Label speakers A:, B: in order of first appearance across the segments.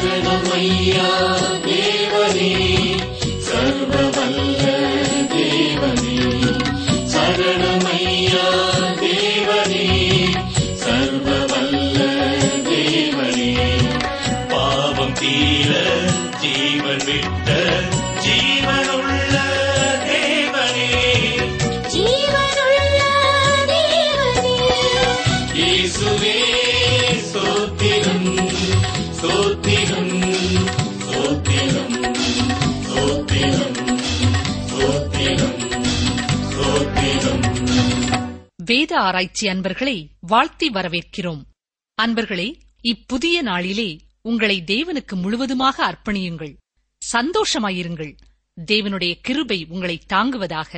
A: சரணமையா தேவனே சர்வவல்ல தேவனே சரணமையா தேவனே சர்வவல்ல தேவனே பாவம் தீர ஜீவன் விட்ட ஜீவனுள்ள தேவனே
B: ஜீவனுள்ள தேவனே
A: இயேசுவே ஸ்தோத்திரம் ஸ்தோத்திரம் ஸ்தோத்திரம் ஸ்தோத்திரம் ஸ்தோத்திரம் ஸ்தோத்திரம்
C: வேத ஆராய்ச்சி அன்பர்களை வாழ்த்தி வரவேற்கிறோம் அன்பர்களே இப்புதிய நாளிலே உங்களை தேவனுக்கு முழுவதுமாக அர்ப்பணியுங்கள் சந்தோஷமாயிருங்கள் தேவனுடைய கிருபை உங்களை தாங்குவதாக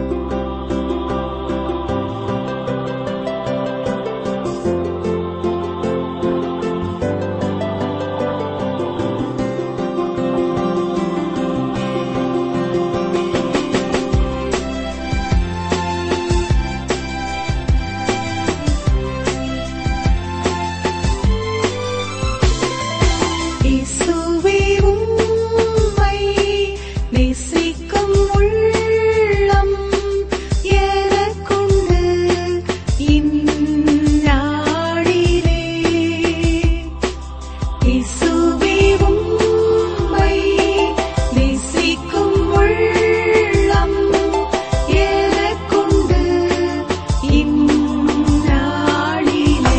D: இயேசுவே உம்மை நேசிக்கும் உள்ளம் எனக்குண்டு இந்நாளிலே. இயேசுவே உம்மை நேசிக்கும் உள்ளம் எனக்குண்டு இந்நாளிலே.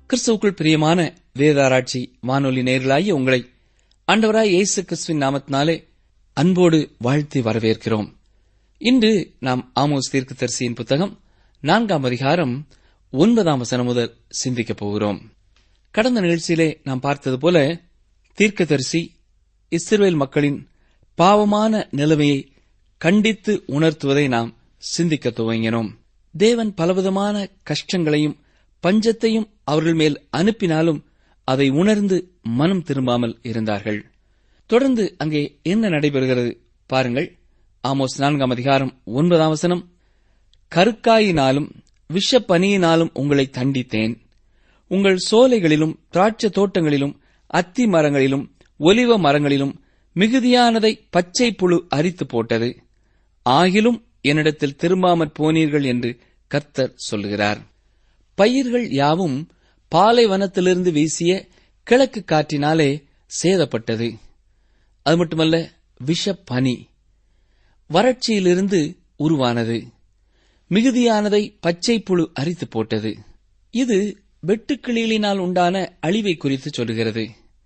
E: கிறிஸ்துவுக்குள் பிரியமான வேதாராய்ச்சி வானொலி நேர்களாகிய உங்களை ஆண்டவராய் இயேசு கிறிஸ்துவின் நாமத்தினாலே அன்போடு வாழ்த்தி வரவேற்கிறோம் இன்று நாம் ஆமோஸ் தீர்க்கதரிசியின் புத்தகம் நான்காம் அதிகாரம் ஒன்பதாம் வசனம் முதல் சிந்திக்கப் போகிறோம் கடந்த நிகழ்ச்சியிலே நாம் பார்த்தது போல தீர்க்கதரிசி இஸ்ரேல் மக்களின் பாவமான நிலைமையை கண்டித்து உணர்த்துவதை நாம் சிந்திக்க துவங்கினோம் தேவன் பலவிதமான கஷ்டங்களையும் பஞ்சத்தையும் அவர்கள் மேல் அனுப்பினாலும் அதை உணர்ந்து மனம் திரும்பாமல் இருந்தார்கள் தொடர்ந்து அங்கே என்ன நடைபெறுகிறது பாருங்கள் ஆமோஸ் நான்காம் அதிகாரம் ஒன்பதாம் வசனம் கருக்காயினாலும் விஷப்பனியினாலும் உங்களை தண்டித்தேன் உங்கள் சோலைகளிலும் திராட்சை தோட்டங்களிலும் அத்தி மரங்களிலும் ஒலிவ மரங்களிலும் மிகுதியானதை பச்சை புழு அரித்து போட்டது ஆகிலும் என்னிடத்தில் திரும்பாமற் போனீர்கள் என்று கர்த்தர் சொல்லுகிறார் பயிர்கள் யாவும் பாலைவனத்திலிருந்து வீசிய கிழக்கு காற்றினாலே சேதப்பட்டது அது மட்டுமல்ல விஷப்பனி வறட்சியிலிருந்து உருவானது மிகுதியானதை பச்சை புழு அரித்து போட்டது இது வெட்டுக்கிளிகளினால் உண்டான அழிவை குறித்து சொல்லுகிறது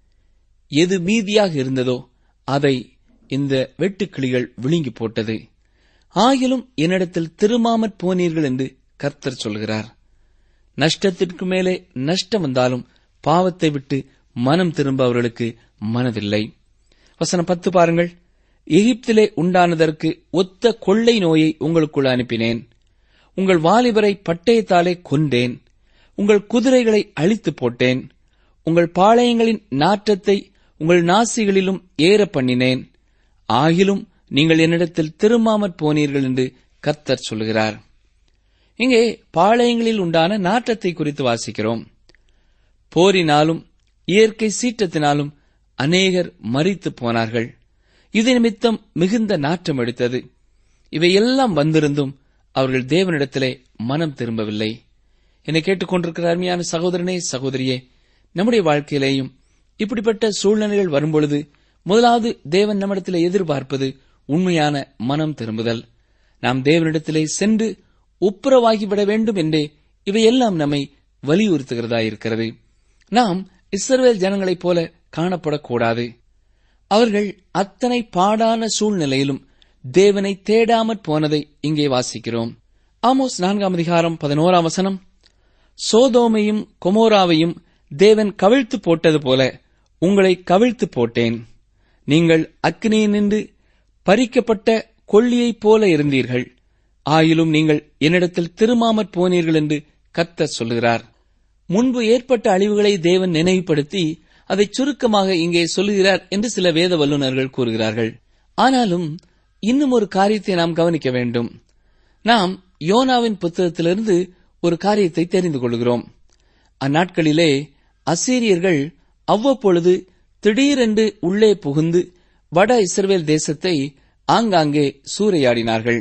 E: எது மீதியாக இருந்ததோ அதை இந்த வெட்டுக்கிளிகள் விழுங்கி போட்டது ஆகிலும் என்னிடத்தில் திரும்பாமற் போனீர்கள் என்று கர்த்தர் சொல்கிறார் நஷ்டத்திற்கு மேலே நஷ்டம் வந்தாலும் பாவத்தை விட்டு மனம் திரும்ப அவர்களுக்கு மனதில்லை வசனம் பத்து பாருங்கள் எகிப்திலே உண்டானதற்கு ஒத்த கொள்ளை நோயை உங்களுக்குள் அனுப்பினேன் உங்கள் வாலிபரை பட்டயத்தாலே கொன்றேன் உங்கள் குதிரைகளை அழித்து போட்டேன் உங்கள் பாளையங்களின் நாற்றத்தை உங்கள் நாசிகளிலும் ஏற பண்ணினேன் ஆகிலும் நீங்கள் என்னிடத்தில் திரும்பாமற் போனீர்கள் என்று கர்த்தர் சொல்கிறார் இங்கே பாளையங்களில் உண்டான நாற்றத்தை குறித்து வாசிக்கிறோம் போரினாலும் இயற்கை சீற்றத்தினாலும் அநேகர் மறித்து போனார்கள் இது நிமித்தம் மிகுந்த நாற்றம் எடுத்தது இவையெல்லாம் வந்திருந்தும் அவர்கள் தேவனிடத்திலே மனம் திரும்பவில்லை என்னை கேட்டுக்கொண்டிருக்கிற அருமையான சகோதரனே சகோதரியே நம்முடைய வாழ்க்கையிலேயும் இப்படிப்பட்ட சூழ்நிலைகள் வரும்பொழுது முதலாவது தேவன் நம்மிடத்திலே எதிர்பார்ப்பது உண்மையான மனம் திரும்புதல் நாம் தேவனிடத்திலே சென்று ஒப்புரவாகிவிட வேண்டும் என்றே இவையெல்லாம் நம்மை வலியுறுத்துகிறதாயிருக்கிறது நாம் இஸ்ரவேல் ஜனங்களைப் போல காணப்படக்கூடாது அவர்கள் அத்தனை பாடான சூழ்நிலையிலும் தேவனை தேடாமற் போனதை இங்கே வாசிக்கிறோம் ஆமோஸ் நான்காம் அதிகாரம் பதினோராம் வசனம் சோதோமையும் கொமோராவையும் தேவன் கவிழ்த்து போட்டது போல உங்களை கவிழ்த்து போட்டேன் நீங்கள் அக்னியினின்று பறிக்கப்பட்ட கொள்ளியைப் போல இருந்தீர்கள் ஆயிலும் நீங்கள் என்னிடத்தில் திரும்பாமற் போனீர்கள் என்று கர்த்தர் சொல்லுகிறார் முன்பு ஏற்பட்ட அழிவுகளை தேவன் நினைவுபடுத்தி அதை சுருக்கமாக இங்கே சொல்லுகிறார் என்று சில வேத வல்லுநர்கள் கூறுகிறார்கள் ஆனாலும் இன்னும் ஒரு காரியத்தை நாம் கவனிக்க வேண்டும் நாம் யோனாவின் புத்தகத்திலிருந்து ஒரு காரியத்தை தெரிந்து கொள்கிறோம் அந்நாட்களிலே அசீரியர்கள் அவ்வப்பொழுது திடீரென்று உள்ளே புகுந்து வட இஸ்ரவேல் தேசத்தை ஆங்காங்கே சூறையாடினார்கள்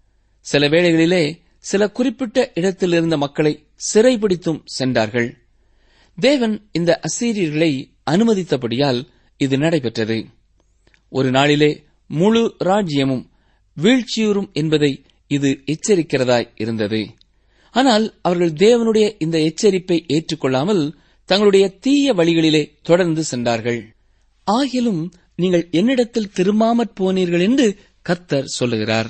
E: சில வேளைகளிலே சில குறிப்பிட்ட இடத்தில் இருந்த மக்களை சிறைபிடித்தும் சென்றார்கள் தேவன் இந்த அசீரியர்களை அனுமதித்தபடியால் இது நடைபெற்றது ஒரு நாளிலே முழு ராஜ்யமும் வீழ்ச்சியுறும் என்பதை இது எச்சரிக்கிறதாய் இருந்தது ஆனால் அவர்கள் தேவனுடைய இந்த எச்சரிப்பை ஏற்றுக்கொள்ளாமல் தங்களுடைய தீய வழிகளிலே தொடர்ந்து சென்றார்கள் ஆகிலும் நீங்கள் என்னிடத்தில் திரும்பாமற் போனீர்கள் என்று கர்த்தர் சொல்லுகிறார்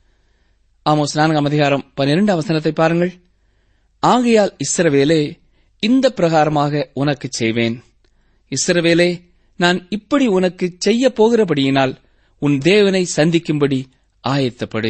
E: ஆமோஸ் நான்காம் அதிகாரம் பன்னிரண்டு வசனத்தை பாருங்கள் ஆகையால் இஸ்ரவேலே இந்த பிரகாரமாக உனக்கு செய்வேன் இஸ்ரவேலே நான் இப்படி உனக்கு செய்ய போகிறபடியினால் உன் தேவனை சந்திக்கும்படி ஆயத்தப்படு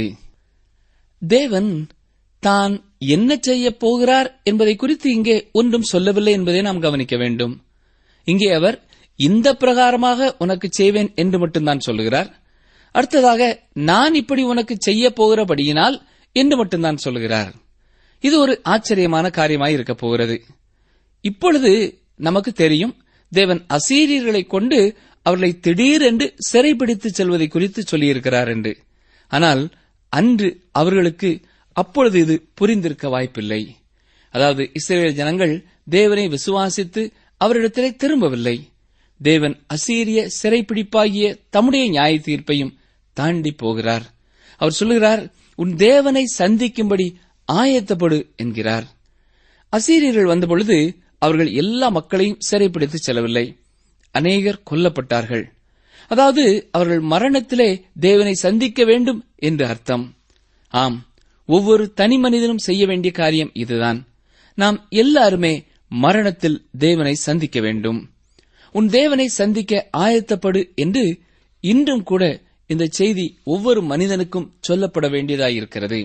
E: தேவன் தான் என்ன செய்ய போகிறார் என்பதை குறித்து இங்கே ஒன்றும் சொல்லவில்லை என்பதை நாம் கவனிக்க வேண்டும் இங்கே அவர் இந்த பிரகாரமாக உனக்கு செய்வேன் என்று மட்டும்தான் சொல்லுகிறார் அடுத்ததாக நான் இப்படி உனக்கு செய்ய போகிறபடியினால் என்று மட்டும்தான் சொல்லுகிறார் இது ஒரு ஆச்சரியமான காரியமாய் இருக்கப் போகிறது இப்பொழுது நமக்கு தெரியும் தேவன் அசீரியர்களை கொண்டு அவர்களை திடீரென்று சிறைபிடித்து செல்வதை குறித்து சொல்லியிருக்கிறார் என்று ஆனால் அன்று அவர்களுக்கு அப்பொழுது இது புரிந்திருக்க வாய்ப்பில்லை அதாவது இஸ்ரேல் ஜனங்கள் தேவனை விசுவாசித்து அவரிடத்திலே திரும்பவில்லை தேவன் அசீரிய சிறைப்பிடிப்பாகிய தம்முடைய நியாய தீர்ப்பையும் தாண்டி போகிறார் அவர் சொல்லுகிறார் உன் தேவனை சந்திக்கும்படி ஆயத்தப்படு என்கிறார் அசீரியர்கள் வந்தபொழுது அவர்கள் எல்லா மக்களையும் சிறைப்பிடித்து செல்லவில்லை அநேகர் கொல்லப்பட்டார்கள் அதாவது அவர்கள் மரணத்திலே தேவனை சந்திக்க வேண்டும் என்று அர்த்தம் ஆம் ஒவ்வொரு தனி மனிதனும் செய்ய வேண்டிய காரியம் இதுதான் நாம் எல்லாருமே மரணத்தில் தேவனை சந்திக்க வேண்டும் உன் தேவனை சந்திக்க ஆயத்தப்படு என்று இன்றும் கூட இந்த செய்தி ஒவ்வொரு மனிதனுக்கும் சொல்லப்பட வேண்டியதாயிருக்கிறது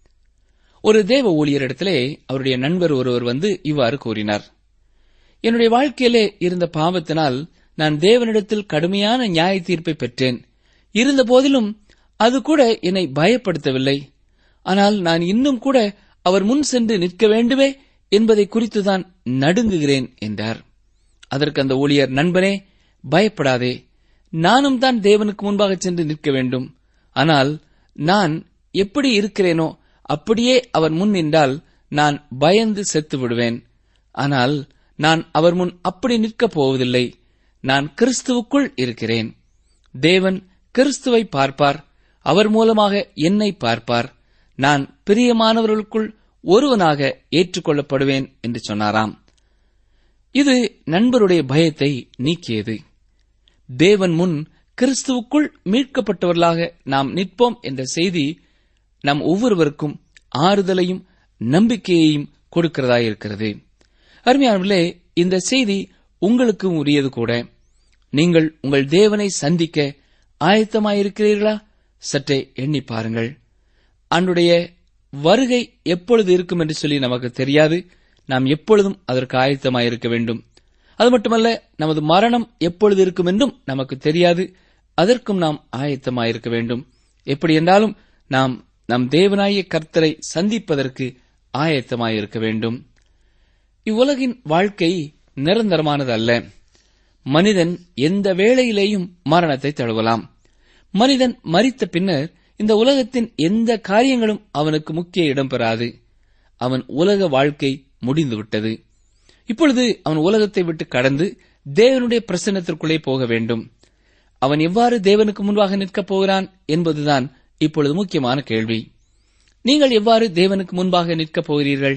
E: ஒரு தேவ ஊழியரிடத்திலே அவருடைய நண்பர் ஒருவர் வந்து இவ்வாறு கூறினார் என்னுடைய வாழ்க்கையிலே இருந்த பாவத்தினால் நான் தேவனிடத்தில் கடுமையான நியாய தீர்ப்பை பெற்றேன் இருந்த போதிலும் அது கூட என்னை பயப்படுத்தவில்லை ஆனால் நான் இன்னும் கூட அவர் முன் சென்று நிற்க வேண்டுமே என்பதை குறித்துதான் நடுங்குகிறேன் என்றார் அதற்கு அந்த ஊழியர் நண்பனே பயப்படாதே நானும் தான் தேவனுக்கு முன்பாக சென்று நிற்க வேண்டும் ஆனால் நான் எப்படி இருக்கிறேனோ அப்படியே அவர் முன் நின்றால் நான் பயந்து செத்து விடுவேன் ஆனால் நான் அவர் முன் அப்படி நிற்கப் போவதில்லை நான் கிறிஸ்துவுக்குள் இருக்கிறேன் தேவன் கிறிஸ்துவை பார்ப்பார் அவர் மூலமாக என்னை பார்ப்பார் நான் பிரியமானவர்களுக்குள் ஒருவனாக ஏற்றுக்கொள்ளப்படுவேன் என்று சொன்னாராம் இது நண்பருடைய பயத்தை நீக்கியது தேவன் முன் கிறிஸ்துவுக்குள் மீட்கப்பட்டவர்களாக நாம் நிற்போம் என்ற செய்தி நம் ஒவ்வொருவருக்கும் ஆறுதலையும் நம்பிக்கையையும் கொடுக்கிறதாயிருக்கிறது அருமையானவர்களே இந்த செய்தி உங்களுக்கும் உரியது கூட நீங்கள் உங்கள் தேவனை சந்திக்க ஆயத்தமாயிருக்கிறீர்களா சற்றே எண்ணி பாருங்கள் அன்றைய வருகை எப்பொழுது இருக்கும் என்று சொல்லி நமக்கு தெரியாது நாம் எப்பொழுதும் அதற்கு ஆயத்தமாயிருக்க வேண்டும் அது மட்டுமல்ல நமது மரணம் எப்பொழுது இருக்கும் என்றும் நமக்கு தெரியாது அதற்கும் நாம் ஆயத்தமாயிருக்க வேண்டும் எப்படி என்றாலும் நாம் நம் தேவனாய கர்த்தரை சந்திப்பதற்கு ஆயத்தமாயிருக்க வேண்டும் இவ்வுலகின் வாழ்க்கை நிரந்தரமானது அல்ல மனிதன் எந்த வேளையிலேயும் மரணத்தை தழுவலாம் மனிதன் மரித்த பின்னர் இந்த உலகத்தின் எந்த காரியங்களும் அவனுக்கு முக்கிய இடம் பெறாது அவன் உலக வாழ்க்கை முடிந்துவிட்டது இப்பொழுது அவன் உலகத்தை விட்டு கடந்து தேவனுடைய பிரசன்னத்திற்குள்ளே போக வேண்டும் அவன் எவ்வாறு தேவனுக்கு முன்பாக நிற்கப் போகிறான் என்பதுதான் இப்பொழுது முக்கியமான கேள்வி நீங்கள் எவ்வாறு தேவனுக்கு முன்பாக நிற்கப் போகிறீர்கள்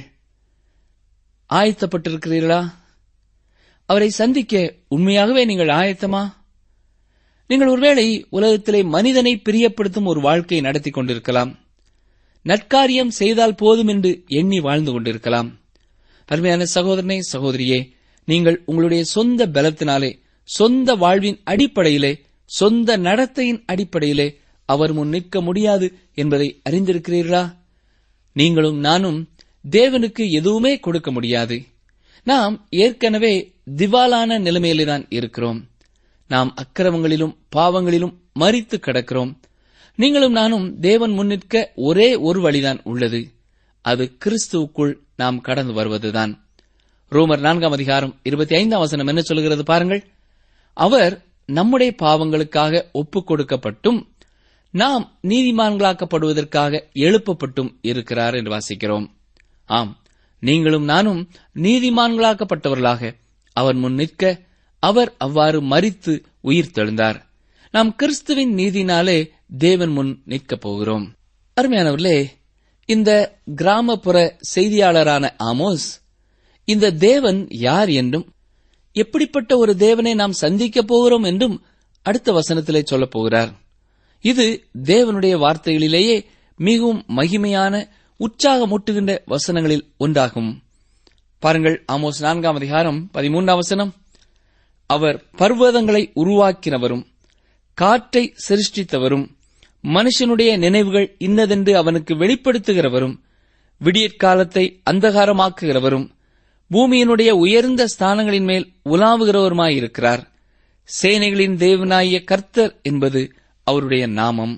E: ஆயத்தப்பட்டிருக்கிறீர்களா அவரை சந்திக்க உண்மையாகவே நீங்கள் ஆயத்தமா நீங்கள் ஒருவேளை உலகத்திலே மனிதனை பிரியப்படுத்தும் ஒரு வாழ்க்கையை நடத்தி கொண்டிருக்கலாம் நற்காரியம் செய்தால் போதும் என்று எண்ணி வாழ்ந்து கொண்டிருக்கலாம் அருமையான சகோதரனே சகோதரியே நீங்கள் உங்களுடைய சொந்த பலத்தினாலே சொந்த வாழ்வின் அடிப்படையிலே சொந்த நடத்தையின் அடிப்படையிலே அவர் முன் நிற்க முடியாது என்பதை அறிந்திருக்கிறீர்களா நீங்களும் நானும் தேவனுக்கு எதுவுமே கொடுக்க முடியாது நாம் ஏற்கனவே திவாலான நிலைமையில்தான் இருக்கிறோம் நாம் அக்கிரமங்களிலும் பாவங்களிலும் மறித்து கிடக்கிறோம் நீங்களும் நானும் தேவன் முன்னிற்க ஒரே ஒரு வழிதான் உள்ளது அது கிறிஸ்துவுக்குள் நாம் கடந்து வருவதுதான் ரோமர் நான்காம் அதிகாரம் இருபத்தி ஐந்தாம் வசனம் என்ன சொல்கிறது பாருங்கள் அவர் நம்முடைய பாவங்களுக்காக ஒப்புக் கொடுக்கப்பட்டும் நாம் நீதிமான்களாக்கப்படுவதற்காக எழுப்பப்பட்டும் இருக்கிறார் என்று வாசிக்கிறோம் ஆம் நீங்களும் நானும் நீதிமான்களாக்கப்பட்டவர்களாக அவர் முன் நிற்க அவர் அவ்வாறு மறித்து உயிர் தெழுந்தார் நாம் கிறிஸ்துவின் நீதினாலே தேவன் முன் நிற்கப் போகிறோம் அருமையானவர்களே இந்த கிராமப்புற செய்தியாளரான ஆமோஸ் இந்த தேவன் யார் என்றும் எப்படிப்பட்ட ஒரு தேவனை நாம் சந்திக்கப் போகிறோம் என்றும் அடுத்த வசனத்திலே சொல்லப் போகிறார் இது தேவனுடைய வார்த்தைகளிலேயே மிகவும் மகிமையான உற்சாகமூட்டுகின்ற வசனங்களில் ஒன்றாகும் பாருங்கள் ஆமோஸ் நான்காம் அதிகாரம் பதிமூன்றாம் வசனம் அவர் பர்வதங்களை உருவாக்கினவரும் காற்றை சிருஷ்டித்தவரும் மனுஷனுடைய நினைவுகள் இன்னதென்று அவனுக்கு வெளிப்படுத்துகிறவரும் விடியற்காலத்தை அந்தகாரமாக்குகிறவரும் பூமியினுடைய உயர்ந்த ஸ்தானங்களின் மேல் உலாவுகிறவருமாயிருக்கிறார் சேனைகளின் தேவனாகிய கர்த்தர் என்பது அவருடைய நாமம்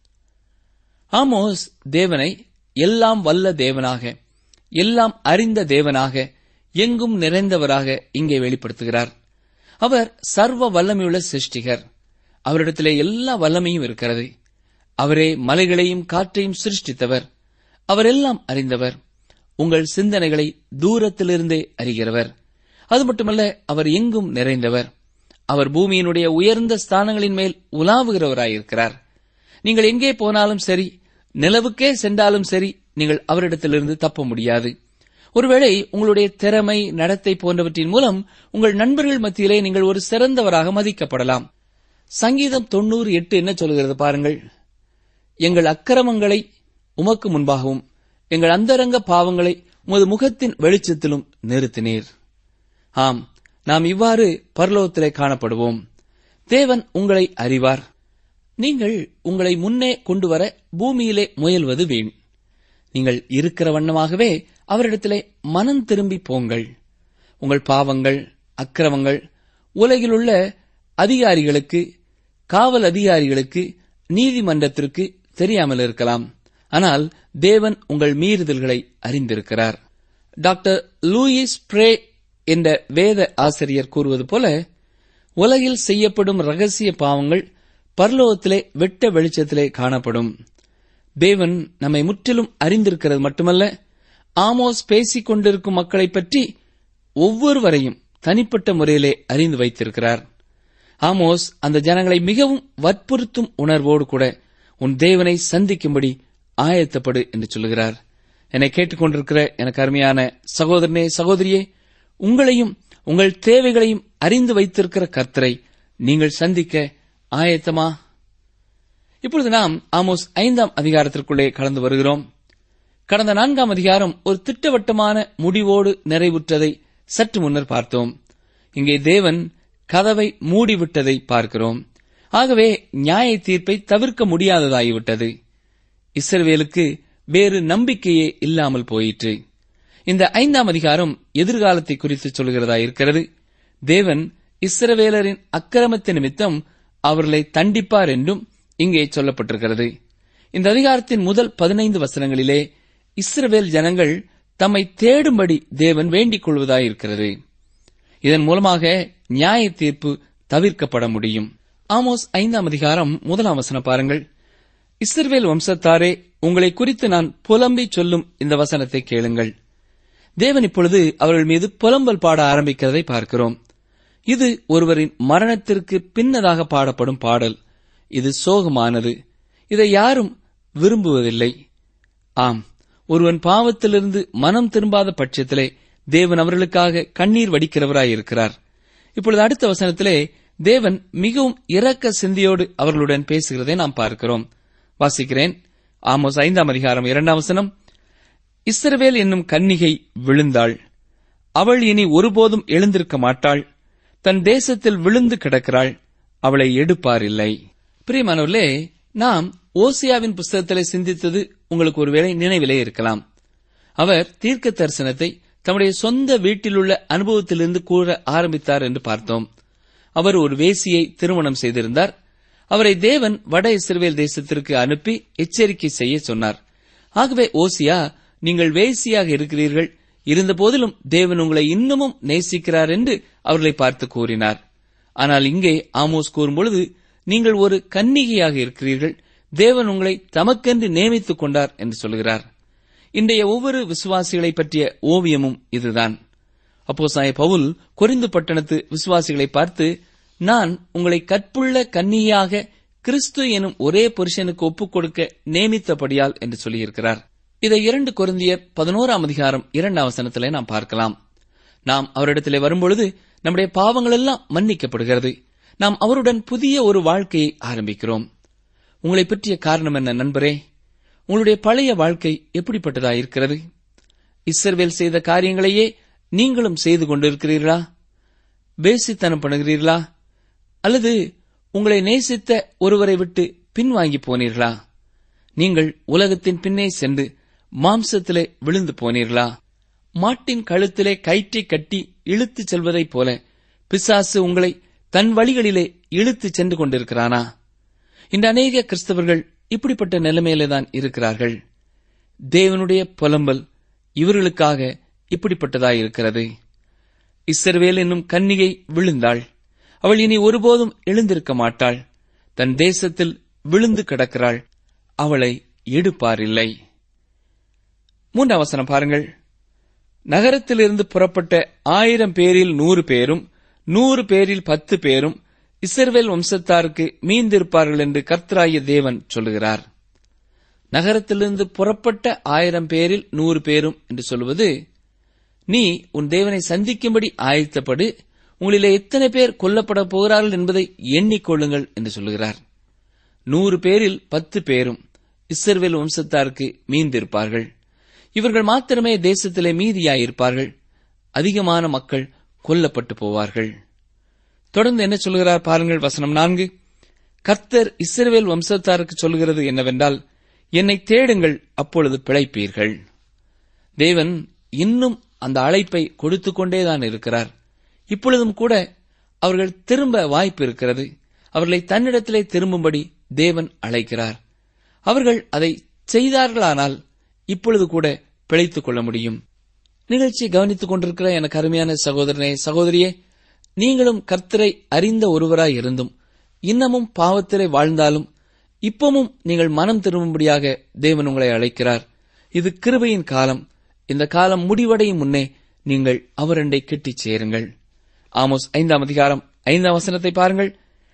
E: ஆமோஸ் தேவனை எல்லாம் வல்ல தேவனாக எல்லாம் அறிந்த தேவனாக எங்கும் நிறைந்தவராக இங்கே வெளிப்படுத்துகிறார் அவர் சர்வ வல்லமையுள்ள சிருஷ்டிகர் அவரிடத்திலே எல்லா வல்லமையும் இருக்கிறது அவரே மலைகளையும் காற்றையும் சிருஷ்டித்தவர் அவரெல்லாம் அறிந்தவர் உங்கள் சிந்தனைகளை தூரத்திலிருந்தே அறிகிறவர் அது மட்டுமல்ல அவர் எங்கும் நிறைந்தவர் அவர் பூமியினுடைய உயர்ந்த ஸ்தானங்களின் மேல் உலாவுகிறவராயிருக்கிறார் நீங்கள் எங்கே போனாலும் சரி நிலவுக்கே சென்றாலும் சரி நீங்கள் அவரிடத்திலிருந்து தப்ப முடியாது ஒருவேளை உங்களுடைய திறமை நடத்தை போன்றவற்றின் மூலம் உங்கள் நண்பர்கள் மத்தியிலே நீங்கள் ஒரு சிறந்தவராக மதிக்கப்படலாம் சங்கீதம் தொண்ணூறு எட்டு என்ன சொல்கிறது பாருங்கள் எங்கள் அக்கிரமங்களை உமக்கு முன்பாகவும் எங்கள் அந்தரங்க பாவங்களை உமது முகத்தின் வெளிச்சத்திலும் நிறுத்தினீர் ஆம் நாம் இவ்வாறு பரலோகத்திலே காணப்படுவோம் தேவன் உங்களை அறிவார் நீங்கள் உங்களை முன்னே கொண்டு வர பூமியிலே முயல்வது வீண் நீங்கள் இருக்கிற வண்ணமாகவே அவரிடத்திலே மனம் திரும்பி போங்கள் உங்கள் பாவங்கள் அக்கிரமங்கள் உலகிலுள்ள அதிகாரிகளுக்கு காவல் அதிகாரிகளுக்கு நீதிமன்றத்திற்கு தெரியாமல் இருக்கலாம் ஆனால் தேவன் உங்கள் மீறுதல்களை அறிந்திருக்கிறார் டாக்டர் லூயிஸ் பிரே என்ற வேத ஆசிரியர் கூறுவது போல உலகில் செய்யப்படும் ரகசிய பாவங்கள் பரலோகத்திலே வெட்ட வெளிச்சத்திலே காணப்படும் தேவன் நம்மை முற்றிலும் அறிந்திருக்கிறது மட்டுமல்ல ஆமோஸ் பேசிக் கொண்டிருக்கும் மக்களைப் பற்றி ஒவ்வொருவரையும் தனிப்பட்ட முறையிலே அறிந்து வைத்திருக்கிறார் ஆமோஸ் அந்த ஜனங்களை மிகவும் வற்புறுத்தும் உணர்வோடு கூட உன் தேவனை சந்திக்கும்படி ஆயத்தப்படு என்று சொல்லுகிறார் என்னை கேட்டுக்கொண்டிருக்கிற எனக்கு அருமையான சகோதரனே சகோதரியே உங்களையும் உங்கள் தேவைகளையும் அறிந்து வைத்திருக்கிற கர்த்தரை நீங்கள் சந்திக்க ஆயத்தமா இப்பொழுது நாம் ஆமோஸ் ஐந்தாம் அதிகாரத்திற்குள்ளே கடந்து வருகிறோம் கடந்த நான்காம் அதிகாரம் ஒரு திட்டவட்டமான முடிவோடு நிறைவுற்றதை சற்று முன்னர் பார்த்தோம் இங்கே தேவன் கதவை மூடிவிட்டதை பார்க்கிறோம் ஆகவே நியாய தீர்ப்பை தவிர்க்க முடியாததாகிவிட்டது இஸ்ரவேலுக்கு வேறு நம்பிக்கையே இல்லாமல் போயிற்று இந்த ஐந்தாம் அதிகாரம் எதிர்காலத்தை குறித்து சொல்கிறதா இருக்கிறது தேவன் இஸ்ரவேலரின் அக்கிரமத்து நிமித்தம் அவர்களை தண்டிப்பார் என்றும் இங்கே சொல்லப்பட்டிருக்கிறது இந்த அதிகாரத்தின் முதல் பதினைந்து வசனங்களிலே இஸ்ரவேல் ஜனங்கள் தம்மை தேடும்படி தேவன் வேண்டிக் கொள்வதாயிருக்கிறது இதன் மூலமாக நியாய தீர்ப்பு தவிர்க்கப்பட முடியும் ஆமோஸ் ஐந்தாம் அதிகாரம் முதலாம் வசனம் பாருங்கள் இஸ்ரவேல் வம்சத்தாரே உங்களை குறித்து நான் புலம்பி சொல்லும் இந்த வசனத்தை கேளுங்கள் தேவன் இப்பொழுது அவர்கள் மீது புலம்பல் பாட ஆரம்பிக்கிறதை பார்க்கிறோம் இது ஒருவரின் மரணத்திற்கு பின்னதாக பாடப்படும் பாடல் இது சோகமானது இதை யாரும் விரும்புவதில்லை ஆம் ஒருவன் பாவத்திலிருந்து மனம் திரும்பாத பட்சத்திலே தேவன் அவர்களுக்காக கண்ணீர் வடிக்கிறவராயிருக்கிறார் இப்பொழுது அடுத்த வசனத்திலே தேவன் மிகவும் இரக்க சிந்தியோடு அவர்களுடன் பேசுகிறதை நாம் பார்க்கிறோம் வாசிக்கிறேன் ஆமோஸ் ஐந்தாம் அதிகாரம் இரண்டாம் வசனம் இஸ்ரவேல் என்னும் கன்னிகை விழுந்தாள் அவள் இனி ஒருபோதும் எழுந்திருக்க மாட்டாள் தன் தேசத்தில் விழுந்து கிடக்கிறாள் அவளை எடுப்பாரில்லை பிரியமானவர்களே நாம் ஓசியாவின் புஸ்தகத்திலே சிந்தித்தது உங்களுக்கு ஒருவேளை நினைவிலே இருக்கலாம் அவர் தீர்க்க தரிசனத்தை தம்முடைய சொந்த வீட்டிலுள்ள அனுபவத்திலிருந்து கூற ஆரம்பித்தார் என்று பார்த்தோம் அவர் ஒரு வேசியை திருமணம் செய்திருந்தார் அவரை தேவன் வட இஸ்ரவேல் தேசத்திற்கு அனுப்பி எச்சரிக்கை செய்ய சொன்னார் ஆகவே ஓசியா நீங்கள் வேசியாக இருக்கிறீர்கள் இருந்தபோதிலும் தேவன் உங்களை இன்னமும் நேசிக்கிறார் என்று அவர்களை பார்த்து கூறினார் ஆனால் இங்கே ஆமோஸ் கூறும்பொழுது நீங்கள் ஒரு கன்னிகையாக இருக்கிறீர்கள் தேவன் உங்களை தமக்கென்று நியமித்துக் கொண்டார் என்று சொல்கிறார் இன்றைய ஒவ்வொரு விசுவாசிகளை பற்றிய ஓவியமும் இதுதான் அப்போ சாய பவுல் கொரிந்து பட்டணத்து விசுவாசிகளை பார்த்து நான் உங்களை கற்புள்ள கன்னியாக கிறிஸ்து எனும் ஒரே புருஷனுக்கு ஒப்புக் கொடுக்க நியமித்தபடியால் என்று சொல்லியிருக்கிறார் இதை இரண்டு கொரிந்தியர் பதினோராம் அதிகாரம் இரண்டாம் வசனத்திலே நாம் பார்க்கலாம் நாம் அவரிடத்திலே வரும்பொழுது நம்முடைய பாவங்கள் எல்லாம் மன்னிக்கப்படுகிறது நாம் அவருடன் புதிய ஒரு வாழ்க்கையை ஆரம்பிக்கிறோம் உங்களை பற்றிய காரணம் என்ன நண்பரே உங்களுடைய பழைய வாழ்க்கை எப்படிப்பட்டதாயிருக்கிறது இஸ்ரவேல் செய்த காரியங்களையே நீங்களும் செய்து கொண்டிருக்கிறீர்களா பேசித்தனம் பண்ணுகிறீர்களா அல்லது உங்களை நேசித்த ஒருவரை விட்டு பின்வாங்கி போனீர்களா நீங்கள் உலகத்தின் பின்னே சென்று மாம்சத்திலே விழுந்து போனீர்களா மாட்டின் கழுத்திலே கயிற்றை கட்டி இழுத்துச் செல்வதைப் போல பிசாசு உங்களை தன் வழிகளிலே இழுத்துச் சென்று கொண்டிருக்கிறானா இந்த அநேக கிறிஸ்தவர்கள் இப்படிப்பட்ட நிலைமையிலே தான் இருக்கிறார்கள் தேவனுடைய புலம்பல் இவர்களுக்காக இப்படிப்பட்டதாயிருக்கிறது இஸ்ரவேல் என்னும் கன்னிகை விழுந்தாள் அவள் இனி ஒருபோதும் எழுந்திருக்க மாட்டாள் தன் தேசத்தில் விழுந்து கிடக்கிறாள் அவளை எடுப்பாரில்லை மூன்றாம் வசனம் பாருங்கள் நகரத்திலிருந்து புறப்பட்ட ஆயிரம் பேரில் நூறு பேரும் நூறு பேரில் பத்து பேரும் இஸ்ரவேல் வம்சத்தாருக்கு மீந்திருப்பார்கள் என்று கர்த்தராய தேவன் சொல்லுகிறார் நகரத்திலிருந்து புறப்பட்ட ஆயிரம் பேரில் நூறு பேரும் என்று சொல்வது நீ உன் தேவனை சந்திக்கும்படி ஆயத்தப்படு உங்களிலே எத்தனை பேர் கொல்லப்பட போகிறார்கள் என்பதை எண்ணிக்கொள்ளுங்கள் என்று சொல்லுகிறார் நூறு பேரில் பத்து பேரும் இஸ்ரவேல் வம்சத்தாருக்கு மீந்திருப்பார்கள் இவர்கள் மாத்திரமே தேசத்திலே மீதியாயிருப்பார்கள் அதிகமான மக்கள் கொல்லப்பட்டு போவார்கள் தொடர்ந்து என்ன சொல்கிறார் பாருங்கள் வசனம் நான்கு கர்த்தர் இஸ்ரவேல் வம்சத்தாருக்கு சொல்கிறது என்னவென்றால் என்னை தேடுங்கள் அப்பொழுது பிழைப்பீர்கள் தேவன் இன்னும் அந்த அழைப்பை கொடுத்து கொண்டேதான் இருக்கிறார் இப்பொழுதும் கூட அவர்கள் திரும்ப வாய்ப்பு இருக்கிறது அவர்களை தன்னிடத்திலே திரும்பும்படி தேவன் அழைக்கிறார் அவர்கள் அதை செய்தார்களானால் இப்பொழுது கூட பிழைத்துக் கொள்ள முடியும் நிகழ்ச்சியை கவனித்துக் கொண்டிருக்கிற எனக்கு அருமையான சகோதரனே சகோதரியே நீங்களும் கர்த்தரை அறிந்த ஒருவராய் இருந்தும் இன்னமும் பாவத்திலே வாழ்ந்தாலும் இப்பவும் நீங்கள் மனம் திரும்பும்படியாக தேவன் உங்களை அழைக்கிறார் இது கிருபையின் காலம் இந்த காலம் முடிவடையும் முன்னே நீங்கள் அவரண்டை கெட்டிச் சேருங்கள் ஆமோஸ் ஐந்தாம் அதிகாரம் ஐந்தாம் வசனத்தை பாருங்கள்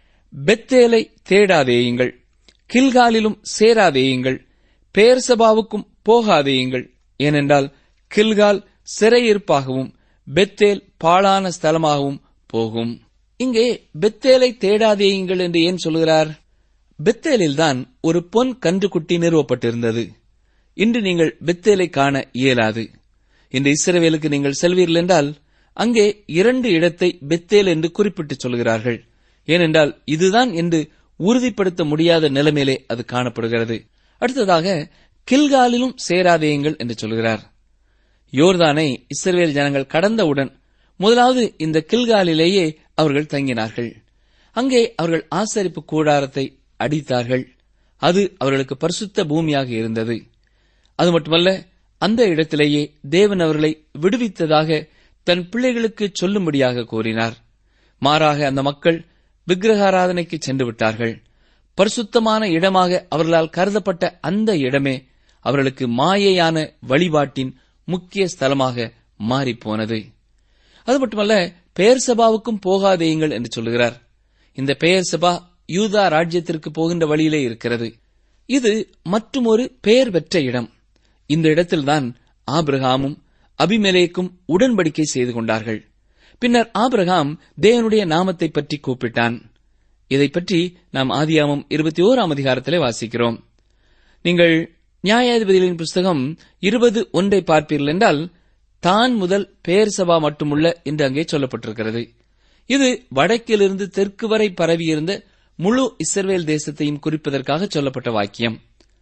E: பெத்தேலை தேடாதேயுங்கள் கில்காலிலும் சேராதேயுங்கள் பேர்சபாவுக்கும் போகாதேயுங்கள் ஏனென்றால் கில்கால் சிறையிருப்பாகவும் பெத்தேல் பாழான ஸ்தலமாகவும் போகும் இங்கே பெத்தேலை தேடாதேயுங்கள் என்று ஏன் சொல்கிறார் பெத்தேலில்தான் ஒரு பொன் கன்றுக்குட்டி நிறுவப்பட்டிருந்தது இன்று நீங்கள் பெத்தேலை காண இயலாது இன்று இஸ்ரவேலுக்கு நீங்கள் செல்வீர்கள் என்றால் அங்கே இரண்டு இடத்தை பெத்தேல் என்று குறிப்பிட்டு சொல்கிறார்கள் ஏனென்றால் இதுதான் என்று உறுதிப்படுத்த முடியாத நிலைமையிலே அது காணப்படுகிறது அடுத்ததாக கில்காலிலும் சேராதேயுங்கள் என்று சொல்கிறார் யோர்தானை இஸ்ரவேல் ஜனங்கள் கடந்தவுடன் முதலாவது இந்த கில்காலிலேயே அவர்கள் தங்கினார்கள் அங்கே அவர்கள் ஆசரிப்பு கூடாரத்தை அடித்தார்கள் அது அவர்களுக்கு பரிசுத்த பூமியாக இருந்தது அது மட்டுமல்ல அந்த இடத்திலேயே தேவன் அவர்களை விடுவித்ததாக தன் பிள்ளைகளுக்கு சொல்லும்படியாக கூறினார் மாறாக அந்த மக்கள் விக்கிரகாராதனைக்கு சென்று விட்டார்கள் பரிசுத்தமான இடமாக அவர்களால் கருதப்பட்ட அந்த இடமே அவர்களுக்கு மாயையான வழிபாட்டின் முக்கிய ஸ்தலமாக மாறிப்போனது அது மட்டுமல்ல பெயர் சபாவுக்கும் போகாதேயுங்கள் என்று சொல்லுகிறார் இந்த பெயர் சபா யூதா ராஜ்யத்திற்கு போகின்ற வழியிலே இருக்கிறது இது மற்றுமொரு பெயர் பெற்ற இடம் இந்த இடத்தில்தான் ஆபிரகாமும் அபிமெலேக்கும் உடன்படிக்கை செய்து கொண்டார்கள் பின்னர் ஆபிரகாம் தேவனுடைய நாமத்தை பற்றி கூப்பிட்டான் இதை பற்றி நாம் ஆதியாமம் இருபத்தி ஓராம் அதிகாரத்திலே வாசிக்கிறோம் நீங்கள் நியாயாதிபதிகளின் புஸ்தகம் இருபது ஒன்றை பார்ப்பீர்கள் என்றால் தான் முதல் பெயர் சபா மட்டுமுள்ள என்று அங்கே சொல்லப்பட்டிருக்கிறது இது வடக்கிலிருந்து தெற்கு வரை பரவியிருந்த முழு இஸ்ரவேல் தேசத்தையும் குறிப்பதற்காக சொல்லப்பட்ட வாக்கியம்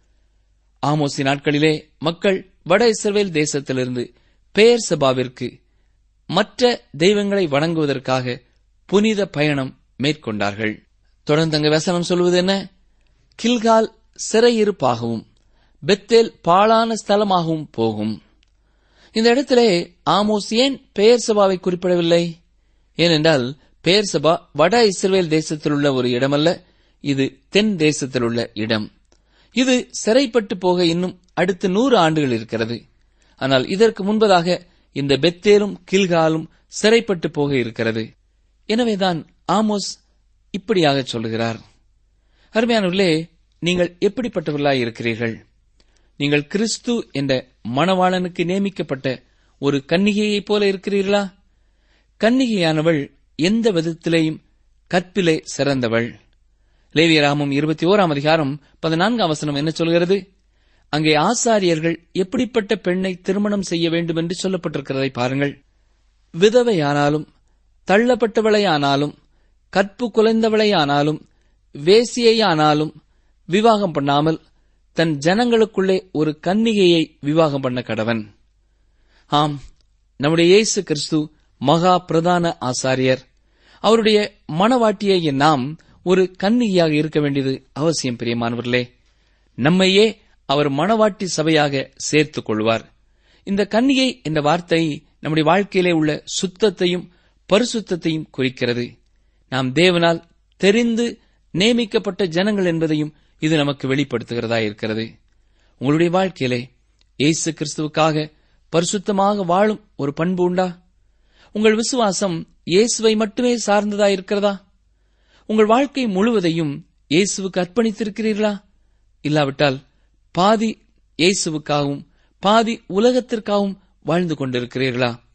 E: ஆமோசி நாட்களிலே மக்கள் வட இஸ்ரவேல் தேசத்திலிருந்து பெயர் சபாவிற்கு மற்ற தெய்வங்களை வணங்குவதற்காக புனித பயணம் மேற்கொண்டார்கள் தொடர்ந்து அங்கு வசனம் சொல்வது என்ன கில்கால் சிறையிருப்பாகவும் பெத்தேல் பாழான ஸ்தலமாகவும் போகும் இந்த இடத்திலே ஆமோஸ் ஏன் பெயர் சபாவை குறிப்பிடவில்லை ஏனென்றால் பெயர் சபா வட இஸ்ரேல் தேசத்தில் உள்ள ஒரு இடமல்ல இது தென் தேசத்தில் உள்ள இடம் இது சிறைப்பட்டு போக இன்னும் அடுத்த நூறு ஆண்டுகள் இருக்கிறது ஆனால் இதற்கு முன்பதாக இந்த பெத்தேலும் கில்காலும் சிறைப்பட்டு போக இருக்கிறது எனவேதான் ஆமோஸ் இப்படியாக சொல்லுகிறார் அருமையானவர்களே நீங்கள் எப்படிப்பட்டவர்களாய் இருக்கிறீர்கள் நீங்கள் கிறிஸ்து என்ற மணவாளனுக்கு நியமிக்கப்பட்ட ஒரு கன்னிகையைப் போல இருக்கிறீர்களா கன்னிகையானவள் எந்த விதத்திலேயும் கற்பிலே சிறந்தவள் லேவியராமம் இருபத்தி ஓராம் அதிகாரம் பதினான்காம் வசனம் என்ன சொல்கிறது அங்கே ஆசாரியர்கள் எப்படிப்பட்ட பெண்ணை திருமணம் செய்ய வேண்டும் என்று சொல்லப்பட்டிருக்கிறதை பாருங்கள் விதவையானாலும் தள்ளப்பட்டவளையானாலும் கற்பு குலைந்தவளையானாலும் வேசியையானாலும் விவாகம் பண்ணாமல் தன் ஜனங்களுக்குள்ளே ஒரு கன்னிகையை விவாகம் பண்ண கடவன் ஆம் நம்முடைய இயேசு கிறிஸ்து மகா பிரதான ஆசாரியர் அவருடைய மணவாட்டியை நாம் ஒரு கன்னிகையாக இருக்க வேண்டியது அவசியம் பிரியமானவர்களே நம்மையே அவர் மணவாட்டி சபையாக சேர்த்துக் கொள்வார் இந்த கன்னிகை என்ற வார்த்தை நம்முடைய வாழ்க்கையிலே உள்ள சுத்தத்தையும் பரிசுத்தத்தையும் குறிக்கிறது நாம் தேவனால் தெரிந்து நியமிக்கப்பட்ட ஜனங்கள் என்பதையும் இது நமக்கு வெளிப்படுத்துகிறதா இருக்கிறது உங்களுடைய வாழ்க்கையிலே இயேசு கிறிஸ்துவுக்காக பரிசுத்தமாக வாழும் ஒரு பண்பு உண்டா உங்கள் விசுவாசம் இயேசுவை மட்டுமே சார்ந்ததா இருக்கிறதா உங்கள் வாழ்க்கை முழுவதையும் இயேசுவுக்கு அர்ப்பணித்திருக்கிறீர்களா இல்லாவிட்டால் பாதி இயேசுவுக்காகவும் பாதி உலகத்திற்காகவும் வாழ்ந்து கொண்டிருக்கிறீர்களா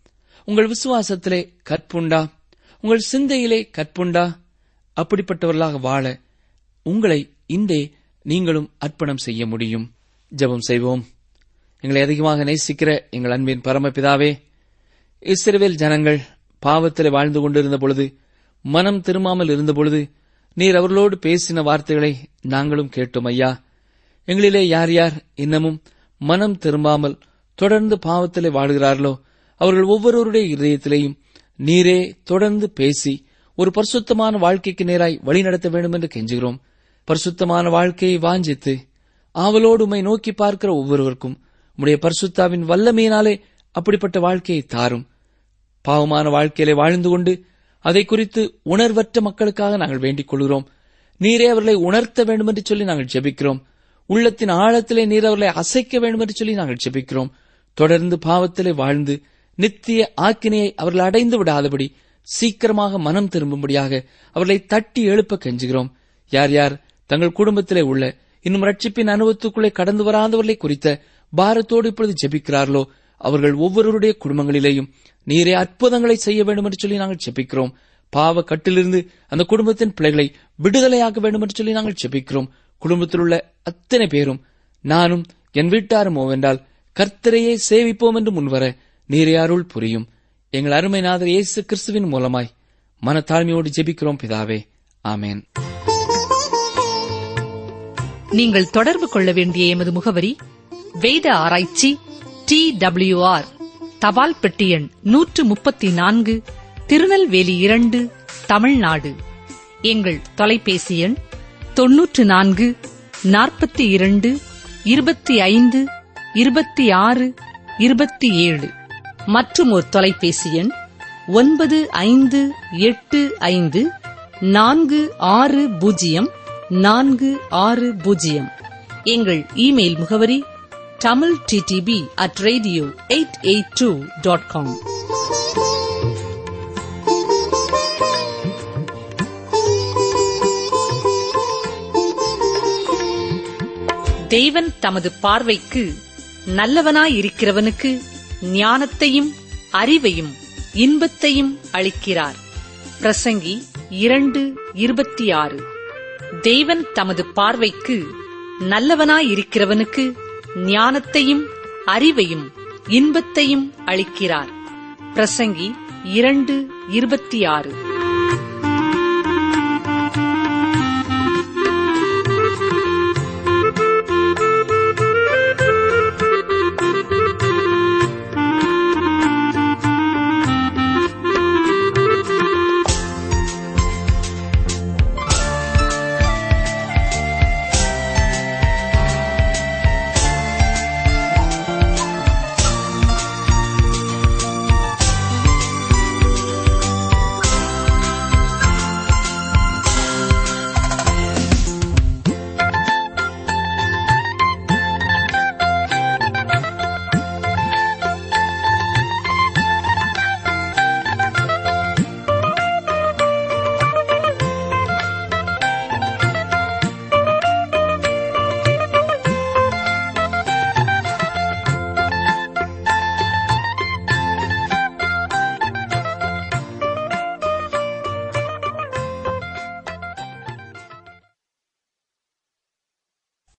E: உங்கள் விசுவாசத்திலே கற்புண்டா உங்கள் சிந்தையிலே கற்புண்டா அப்படிப்பட்டவர்களாக வாழ உங்களை இன்றே நீங்களும் அர்ப்பணம் செய்ய முடியும் ஜெபம் செய்வோம் எங்களை அதிகமாக நேசிக்கிற எங்கள் அன்பின் பரமபிதாவே இஸ்ரவேல் ஜனங்கள் பாவத்திலே வாழ்ந்து கொண்டிருந்த பொழுது மனம் திரும்பாமல் இருந்த பொழுது நீர் அவர்களோடு பேசின வார்த்தைகளை நாங்களும் கேட்டோம் ஐயா எங்களிலே யார் யார் இன்னமும் மனம் திரும்பாமல் தொடர்ந்து பாவத்திலே வாழ்கிறார்களோ அவர்கள் ஒவ்வொருவருடைய இதயத்திலேயும் நீரே தொடர்ந்து பேசி ஒரு பரிசுத்தமான வாழ்க்கைக்கு நேராய் வழிநடத்த வேண்டும் என்று கெஞ்சுகிறோம் பரிசுத்தமான வாழ்க்கையை வாஞ்சித்து ஆவலோடு உம்மை நோக்கி பார்க்கிற ஒவ்வொருவருக்கும் உம்முடைய பரிசுத்தாவின் வல்லமையினாலே அப்படிப்பட்ட வாழ்க்கையை தாரும் பாவமான வாழ்க்கையிலே வாழ்ந்து கொண்டு அதை குறித்து உணர்வற்ற மக்களுக்காக நாங்கள் வேண்டிக் கொள்கிறோம் நீரே அவர்களை உணர்த்த வேண்டும் என்று சொல்லி நாங்கள் ஜெபிக்கிறோம் உள்ளத்தின் ஆழத்திலே நீர் அவர்களை அசைக்க வேண்டும் என்று சொல்லி நாங்கள் ஜெபிக்கிறோம் தொடர்ந்து பாவத்திலே வாழ்ந்து நித்திய ஆக்கினையை அவர்கள் அடைந்து விடாதபடி சீக்கிரமாக மனம் திரும்பும்படியாக அவர்களை தட்டி எழுப்ப கெஞ்சுகிறோம் யார் யார் தங்கள் குடும்பத்திலே உள்ள இன்னும் ரட்சிப்பின் அனுபவத்துக்குள்ளே கடந்து வராதவர்களை குறித்த பாரத்தோடு இப்பொழுது ஜெபிக்கிறார்களோ அவர்கள் ஒவ்வொருவருடைய குடும்பங்களிலேயும் நீரே அற்புதங்களை செய்ய வேண்டும் என்று சொல்லி நாங்கள் ஜெபிக்கிறோம் பாவ கட்டிலிருந்து அந்த குடும்பத்தின் பிள்ளைகளை விடுதலையாக்க வேண்டும் என்று சொல்லி நாங்கள் ஜெபிக்கிறோம் குடும்பத்தில் உள்ள அத்தனை பேரும் நானும் என் வீட்டாரும் ஓவென்றால் கர்த்தரையே சேவிப்போம் என்று முன்வர நீரே அருள் புரியும் எங்கள் அருமை நாதர் இயேசு கிறிஸ்துவின் மூலமாய் மனத்தாழ்மையோடு ஜெபிக்கிறோம் பிதாவே ஆமேன்
C: நீங்கள் தொடர்பு கொள்ள வேண்டிய எமது முகவரி வேத ஆராய்ச்சி டி ஆர் தபால் பெட்டி எண் நூற்று முப்பத்தி நான்கு திருநெல்வேலி இரண்டு தமிழ்நாடு எங்கள் தொலைபேசி எண் தொன்னூற்று நான்கு நாற்பத்தி இரண்டு இருபத்தி ஐந்து இருபத்தி ஆறு இருபத்தி ஏழு மற்றும் ஒரு தொலைபேசி எண் ஒன்பது ஐந்து எட்டு ஐந்து நான்கு ஆறு பூஜ்ஜியம் நான்கு ஆறு பூஜ்ஜியம் எங்கள் இமெயில் முகவரி Tamil DTP at radio eight eight two dot com தேவன் தமது பார்வைக்கு நல்லவனாயிருக்கிறவனுக்கு ஞானத்தையும் அறிவையும் இன்பத்தையும் அளிக்கிறார் பிரசங்கி இரண்டு இருபத்தி ஆறு தேவன் தமது பார்வைக்கு நல்லவனாயிருக்கிறவனுக்கு ஞானத்தையும் அறிவையும் இன்பத்தையும் அளிக்கிறார் பிரசங்கி இரண்டு இருபத்தி ஆறு